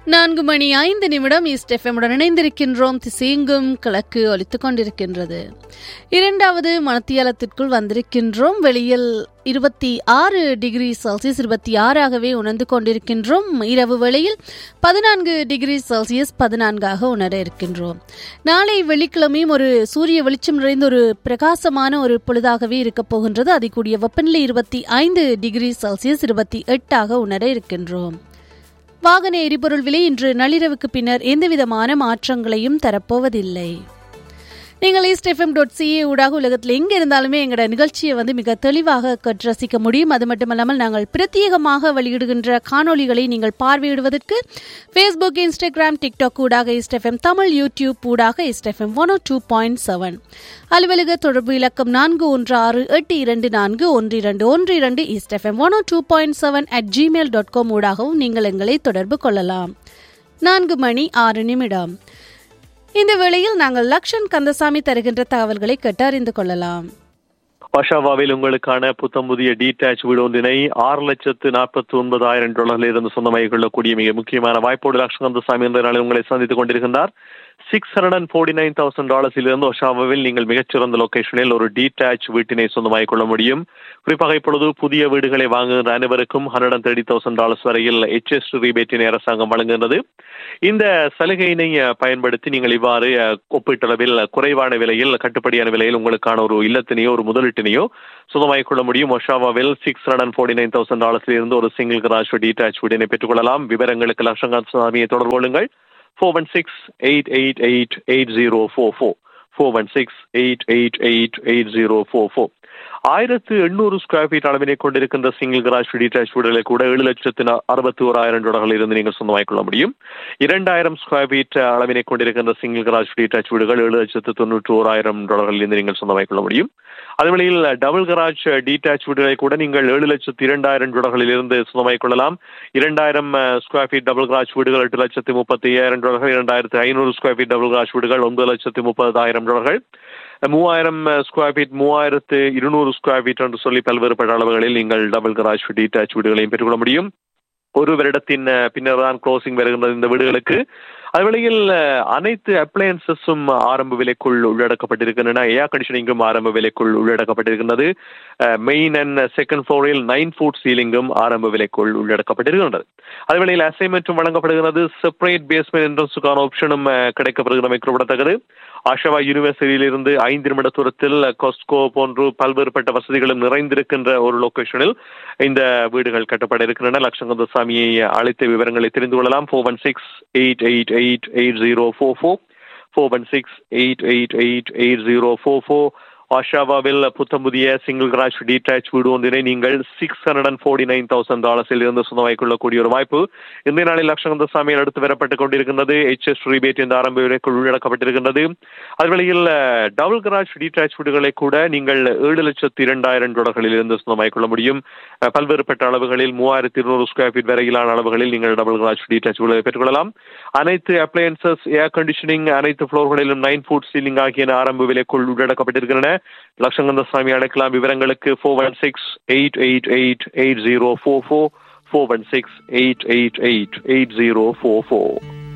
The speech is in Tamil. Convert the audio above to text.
நான்கு மணி ஐந்து நிமிடம் ஈஸ்ட் எஃப்எம்முடன் இணைந்திருக்கின்றோம் திசையெங்கும் கிழக்கு ஒலித்துக் கொண்டிருக்கின்றது இரண்டாவது மணத்தியாலத்திற்குள் வந்திருக்கின்றோம் வெளியில் இருபத்தி ஆறு டிகிரி செல்சியஸ் இருபத்தி ஆறாகவே உணர்ந்து கொண்டிருக்கின்றோம் இரவு வேளையில் பதினான்கு டிகிரி செல்சியஸ் பதினான்காக உணர இருக்கின்றோம் நாளை வெள்ளிக்கிழமையும் ஒரு சூரிய வெளிச்சம் நிறைந்த ஒரு பிரகாசமான ஒரு பொழுதாகவே இருக்கப் போகின்றது அதிகூடிய வெப்பநிலை இருபத்தி ஐந்து டிகிரி செல்சியஸ் இருபத்தி எட்டாக உணர இருக்கின்றோம் வாகன எரிபொருள் விலை இன்று நள்ளிரவுக்கு பின்னர் எந்தவிதமான மாற்றங்களையும் தரப்போவதில்லை நீங்கள் ஈஸ்ட் எஃப்எம் டாட் சிஏ ஊடாக உலகத்தில் எங்கே இருந்தாலுமே எங்களோட நிகழ்ச்சியை வந்து மிக தெளிவாக கற்று ரசிக்க முடியும் அது மட்டுமல்லாமல் நாங்கள் பிரத்யேகமாக வெளியிடுகின்ற காணொளிகளை நீங்கள் பார்வையிடுவதற்கு ஃபேஸ்புக் இன்ஸ்டாகிராம் டிக்டாக் ஊடாக ஈஸ்ட் எஃப்எம் தமிழ் யூடியூப் ஊடாக East FM one two point seven அலுவலக தொடர்பு இலக்கம் நான்கு ஒன்று ஆறு எட்டு இரண்டு நான்கு ஒன்று இரண்டு ஒன்று இரண்டு East FM one two point seven at Gmail dot com ஊடாகவும் நீங்கள் எங்களை தொடர்பு கொள்ளலாம் நான்கு மணி ஆறு நிமிடம் இந்த வேளையில் நாங்கள் லக்ஷன் கந்தசாமி தருகின்ற தகவல்களை கேட்டு அறிந்து கொள்ளலாம் ஒஷாவாவில் உங்களுக்கான புத்தம் புதிய டீடாச் வீடு ஒன்றினை ஆறு லட்சத்து நாற்பத்தி ஒன்பதாயிரம் டாலர்ல இருந்து சொந்தமாக கொள்ளக்கூடிய மிக முக்கியமான வாய்ப்போடு லக்ஷன் கந்தசாமி என்ற நாளில் உங்களை சந்தித்துக் கொண்டிருக்கின்றார் six hundred and forty nine thousand டாலர்ஸில் இருந்து ஒஷாவாவில் நீங்கள் மிகச்சிறந்த லொகேஷனில் ஒரு டீடாச் வீட்டினை சொந்தமாக கொள்ள முடியும் குறிப்பாக இப்பொழுது புதிய வீடுகளை வாங்குகின்ற அனைவருக்கும் hundred and thirty thousand dollars வரையில் ஹெச்எஸ் ரீபேட்டினை அரசாங்கம் வழங்குகின்றது இந்த சலுகையினை பயன்படுத்தி நீங்கள் இவ்வாறு ஒப்பீட்டளவில் குறைவான விலையில் கட்டுப்படியான விலையில் உங்களுக்கான ஒரு இல்லத்தினையோ ஒரு முதலீட்டினையோ சுதமாகிக் கொள்ள முடியும் ஒஷாவாவில் six hundred and forty nine thousand டாலர்ஸில் இருந்து ஒரு சிங்கிள் கராஜ் டீடாச் வீடினை பெற்றுக்கொள்ளலாம் விவரங்களுக்கு லட்சங்காந்த் சாமியை தொடர்பு கொள்ளுங்கள் four one six eight eight eight eight zero four four four one six eight eight eight eight zero four four ஆயிரத்து எண்ணூறு ஸ்கொயர் ஃபீட் அளவினை கொண்டிருக்கின்ற சிங்கிள் கராஜ் டீடாச் வீடுகளை கூட ஏழு லட்சத்து அறுபத்தி ஓராயிரம் டாலர்கள் இருந்து நீங்கள் சொந்தமாக்கிக் கொள்ள முடியும் இரண்டாயிரம் ஸ்கொயர் ஃபீட் அளவினை கொண்டிருக்கின்ற சிங்கிள் கராஜ் டீடாச் வீடுகள் ஏழு லட்சத்து தொண்ணூற்றி ஓராயிரம் டாலர்களில் இருந்து நீங்கள் சொந்தமாக்கிக் கொள்ள முடியும் அதுவழியில் டபுள் கராஜ் டீடாச் வீடுகளை கூட நீங்கள் ஏழு லட்சத்து இரண்டாயிரம் டாலர்களில் இருந்து சொந்தமாக்கிக் கொள்ளலாம் இரண்டாயிரம் ஸ்கொயர் ஃபீட் டபுள் கராஜ் வீடுகள் எட்டு லட்சத்து முப்பத்தி ஐயாயிரம் டாலர்கள் இரண்டாயிரத்து ஐநூறு ஸ்கொயர் ஃபீட் டபுள் கராஜ் வீடுகள் ஒன்பது லட்சத்து முப்பதாயிரம் டாலர்கள் மூவாயிரம் ஸ்கொயர் ஃபீட் மூவாயிரத்து இருநூறு ஸ்கொயர் ஃபீட் என்று சொல்லி பல்வேறுபட்ட அளவுகளில் நீங்கள் டபுள் கராஜ் டீடாச் வீடுகளையும் பெற்றுக்கொள்ள முடியும் ஒரு வருடத்தின் பின்னர் தான் க்ளோசிங் வருகின்றது இந்த வீடுகளுக்கு அதுவேளையில் அனைத்து அப்ளையன்சஸும் ஆரம்ப விலைக்குள் உள்ளடக்கப்பட்டிருக்கின்றன ஏர் கண்டிஷனிங்கும் ஆரம்ப விலைக்குள் உள்ளடக்கப்பட்டிருக்கின்றது மெயின் அண்ட் செகண்ட் ஃப்ளோரில் நைன் ஃபுட் சீலிங்கும் ஆரம்ப விலைக்குள் உள்ளடக்கப்பட்டிருக்கின்றது அதுவேளையில் அசைன்மெண்ட்டும் வழங்கப்படுகிறது செப்பரேட் பேஸ்மெண்ட் என்ட்ரன்ஸுக்கான ஆப்ஷனும் கிடைக்கப்படுகிறமை குறிப்பிடத்தக்கது ஆஷவா யூனிவர்சிட்டியிலிருந்து ஐந்து நிமிட தூரத்தில் கொஸ்கோ போன்று பல்வேறுபட்ட வசதிகளும் நிறைந்திருக்கின்ற ஒரு லொகேஷனில் இந்த வீடுகள் கட்டப்பட இருக்கின்றன லட்சங்கந்த சாமியை அழைத்த விவரங்களை தெரிந்து கொள்ளலாம் four one six eight eight eight eight zero four four four one six eight eight eight eight zero four four ஆஷாவாவில் புத்தம் புதிய சிங்கிள் கிராஷ் டீடாச் வீடு ஒன்றினை நீங்கள் six hundred and forty nine thousand டாலர்ஸில் இருந்து சொந்தமாக்கிக் கொள்ளக்கூடிய ஒரு வாய்ப்பு இந்த நாளில் லட்சகந்த சாமியில் அடுத்து வரப்பட்டுக் கொண்டிருக்கின்றது எச்எஸ் ரீபேட் இந்த ஆரம்ப விலைக்குள் உள்ளடக்கப்பட்டிருக்கின்றது அதுவழியில் டபுள் கிராஷ் டீடாச் வீடுகளை கூட நீங்கள் ஏழு லட்சத்து இரண்டாயிரம் டாலர்களில் இருந்து சொந்தமாக்கிக் கொள்ள முடியும் பல்வேறுபட்ட அளவுகளில் மூவாயிரத்தி இருநூறு ஸ்கொயர் ஃபீட் வரையிலான அளவுகளில் நீங்கள் டபுள் கிராஷ் டீடாச் வீடுகளை பெற்றுக்கொள்ளலாம் அனைத்து அப்ளையன்சஸ் ஏர் கண்டிஷனிங் அனைத்து ஃப்ளோர்களிலும் நைன் ஃபுட் சீலிங் ஆகிய ஆரம்ப விலைக்குள் உள்ளடக்கப்பட்டிருக்கின்றன லட்சங்கந்த சாமி அழைக்கலாம் விவரங்களுக்கு four one six eight eight eight eight zero four four four one six eight eight eight eight zero four four